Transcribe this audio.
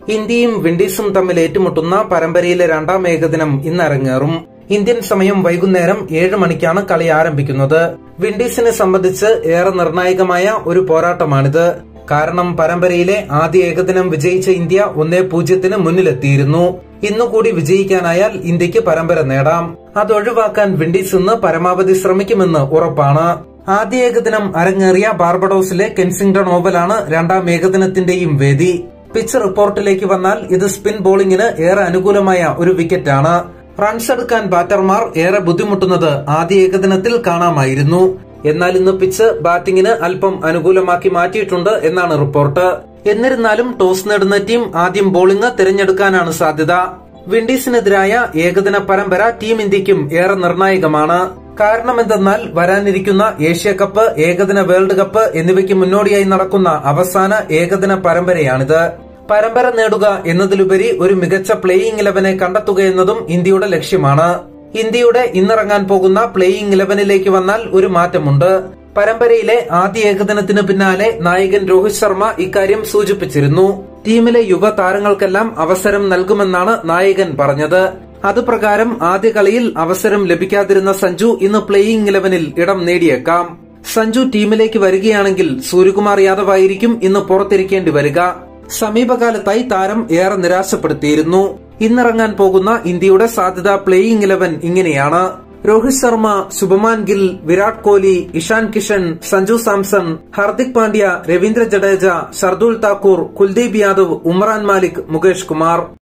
ഇന്ത്യയും വിൻഡീസും തമ്മിൽ ഏറ്റുമുട്ടുന്ന പരമ്പരയിലെ രണ്ടാം ഏകദിനം ഇന്ന് അരങ്ങേറും ഇന്ത്യൻ സമയം വൈകുന്നേരം ഏഴ് മണിക്കാണ് കളി ആരംഭിക്കുന്നത് വിൻഡീസിനെ സംബന്ധിച്ച് ഏറെ നിർണായകമായ ഒരു പോരാട്ടമാണിത് കാരണം പരമ്പരയിലെ ആദ്യ ഏകദിനം വിജയിച്ച ഇന്ത്യ ഒന്നേ പൂജ്യത്തിന് മുന്നിലെത്തിയിരുന്നു ഇന്നുകൂടി വിജയിക്കാനായാൽ ഇന്ത്യക്ക് പരമ്പര നേടാം അത് ഒഴിവാക്കാൻ വിൻഡീസ് ഇന്ന് പരമാവധി ശ്രമിക്കുമെന്ന് ഉറപ്പാണ് ആദ്യ ഏകദിനം അരങ്ങേറിയ ബാർബഡോസിലെ കെൻസിംഗ്ടൺ ഓവലാണ് രണ്ടാം ഏകദിനത്തിന്റെയും വേദി പിച്ച് റിപ്പോർട്ടിലേക്ക് വന്നാൽ ഇത് സ്പിൻ ബോളിംഗിന് ഏറെ അനുകൂലമായ ഒരു വിക്കറ്റാണ് റൺസ് എടുക്കാൻ ബാറ്റർമാർ ഏറെ ബുദ്ധിമുട്ടുന്നത് ആദ്യ ഏകദിനത്തിൽ കാണാമായിരുന്നു എന്നാൽ ഇന്ന് പിച്ച് ബാറ്റിംഗിന് അല്പം അനുകൂലമാക്കി മാറ്റിയിട്ടുണ്ട് എന്നാണ് റിപ്പോർട്ട് എന്നിരുന്നാലും ടോസ് നേടുന്ന ടീം ആദ്യം ബോളിംഗ് തിരഞ്ഞെടുക്കാനാണ് സാധ്യത വിൻഡീസിനെതിരായ ഏകദിന പരമ്പര ടീം ഇന്ത്യക്കും ഏറെ നിർണായകമാണ് കാരണമെന്തെന്നാൽ വരാനിരിക്കുന്ന ഏഷ്യ കപ്പ് ഏകദിന വേൾഡ് കപ്പ് എന്നിവയ്ക്ക് മുന്നോടിയായി നടക്കുന്ന അവസാന ഏകദിന പരമ്പരയാണിത് പരമ്പര നേടുക എന്നതിലുപരി ഒരു മികച്ച പ്ലേയിംഗ് ഇലവനെ കണ്ടെത്തുക എന്നതും ഇന്ത്യയുടെ ലക്ഷ്യമാണ് ഇന്ത്യയുടെ ഇന്നിറങ്ങാൻ പോകുന്ന പ്ലേയിംഗ് ഇലവനിലേക്ക് വന്നാൽ ഒരു മാറ്റമുണ്ട് പരമ്പരയിലെ ആദ്യ ഏകദിനത്തിന് പിന്നാലെ നായകൻ രോഹിത് ശർമ്മ ഇക്കാര്യം സൂചിപ്പിച്ചിരുന്നു ടീമിലെ യുവ താരങ്ങൾക്കെല്ലാം അവസരം നൽകുമെന്നാണ് നായകൻ പറഞ്ഞത് അതുപ്രകാരം ആദ്യ കളിയിൽ അവസരം ലഭിക്കാതിരുന്ന സഞ്ജു ഇന്ന് പ്ലേയിംഗ് ഇലവനിൽ ഇടം നേടിയേക്കാം സഞ്ജു ടീമിലേക്ക് വരികയാണെങ്കിൽ സൂര്യകുമാർ യാദവ് ആയിരിക്കും ഇന്ന് പുറത്തിരിക്കേണ്ടി വരിക സമീപകാലത്തായി താരം ഏറെ നിരാശപ്പെടുത്തിയിരുന്നു ഇന്നിറങ്ങാൻ പോകുന്ന ഇന്ത്യയുടെ സാധ്യത പ്ലേയിംഗ് ഇലവൻ ഇങ്ങനെയാണ് രോഹിത് ശർമ്മ ശുഭമാൻ ഗിൽ വിരാട് കോഹ്ലി ഇഷാൻ കിഷൻ സഞ്ജു സാംസൺ ഹർദിക് പാണ്ഡ്യ രവീന്ദ്ര ജഡേജ ഷർദുൽ താക്കൂർ കുൽദീപ് യാദവ് ഉമ്രാൻ മാലിക് മുകേഷ് കുമാർ